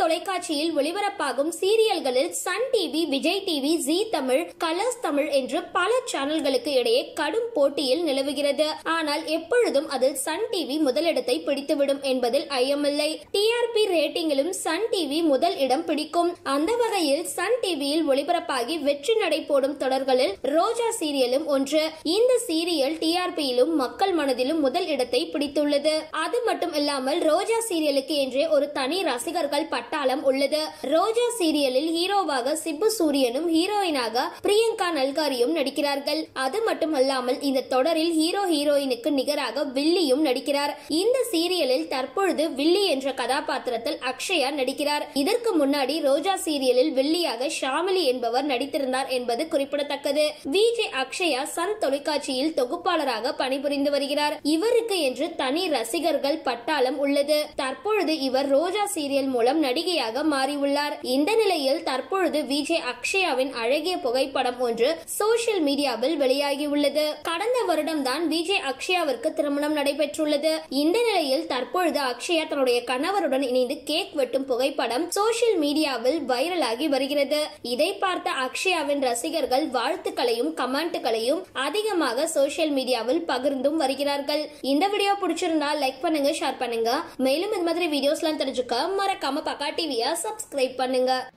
தொலைக்காட்சியில் ஒளிபரப்பாகும் சீரியல்களில் Sun TV Vijay TV Zee Tamil Colors Tamil என்று பல சேனல்களுக்கு இடையே கடும் போட்டியில் நிலவுகிறது ஆனால் எப்பொழுதும் அதில் சன் டிவி முதலிடத்தை பிடித்துவிடும் என்பதில் ஐயமில்லை டிஆர்பி ரேட்டிங்கிலும் சன் டிவி முதல் இடம் பிடிக்கும் அந்த வகையில் சன் டிவியில் ஒளிபரப்பாகி வெற்றி நடை போடும் தொடர்களில் ரோஜா சீரியலும் ஒன்று இந்த சீரியல் டிஆர்பியிலும் மக்கள் மனதிலும் முதல் இடத்தை பிடித்துள்ளது அது மட்டும் இல்லாமல் ரோஜா சீரியலுக்கு என்றே ஒரு தனி ரசிகர்கள் பட்டாளம் உள்ளது ரோஜா சீரியலில் ஹீரோவாக சிப்பு சூரியனும் ஹீரோயினாக பிரியங்கா நல்காரியும் நடிக்கிறார்கள் அது மட்டும் அல்லாமல் இந்த தொடரில் ஹீரோ ஹீரோயினுக்கு நிகராக வில்லியும் நடிக்கிறார் இந்த சீரியலில் தற்பொழுது வில்லி என்ற கதாபாத்திரத்தில் அக்ஷயா நடிக்கிறார் இதற்கு முன்னாடி ரோஜா சீரியலில் வில்லியாக ஷாமிலி என்பவர் நடித்திருந்தார் என்பது குறிப்பிடத்தக்கது விஜே அக்ஷயா சன் தொலைக்காட்சியில் தொகுப்பாளராக பணிபுரிந்து வருகிறார் இவருக்கு என்று தனி ரசிகர்கள் பட்டாளம் உள்ளது தற்பொழுது இவர் ரோஜா சீரியல் மூலம் நடிகையாக மாறியுள்ளார் இந்த நிலையில் தற்பொழுது விஜே அக்ஷயாவின் அழகிய புகைப்படம் ஒன்று சோசியல் மீடியாவில் வெளியாகியுள்ளது கடந்த வருடம் தான் விஜய் அக்ஷயாவிற்கு திருமணம் நடைபெற்றுள்ளது இந்த நிலையில் தற்பொழுது அக்ஷயா தன்னுடைய கணவருடன் இணைந்து கேக் வெட்டும் புகைப்படம் சோசியல் மீடியாவில் வைரலாகி வருகிறது இதை பார்த்த அக்ஷயாவின் ரசிகர்கள் வாழ்த்துக்களையும் கமெண்ட்டுகளையும் அதிகமாக சோசியல் மீடியாவில் பகிர்ந்தும் வருகிறார்கள் இந்த வீடியோ பிடிச்சிருந்தா லைக் பண்ணுங்க ஷேர் பண்ணுங்க மேலும் இந்த மாதிரி வீடியோஸ்லாம் தெரிஞ்சுக்க மறக்காம பக்கா டிவியை சப்ஸ்கிரைப் பண்ணுங்க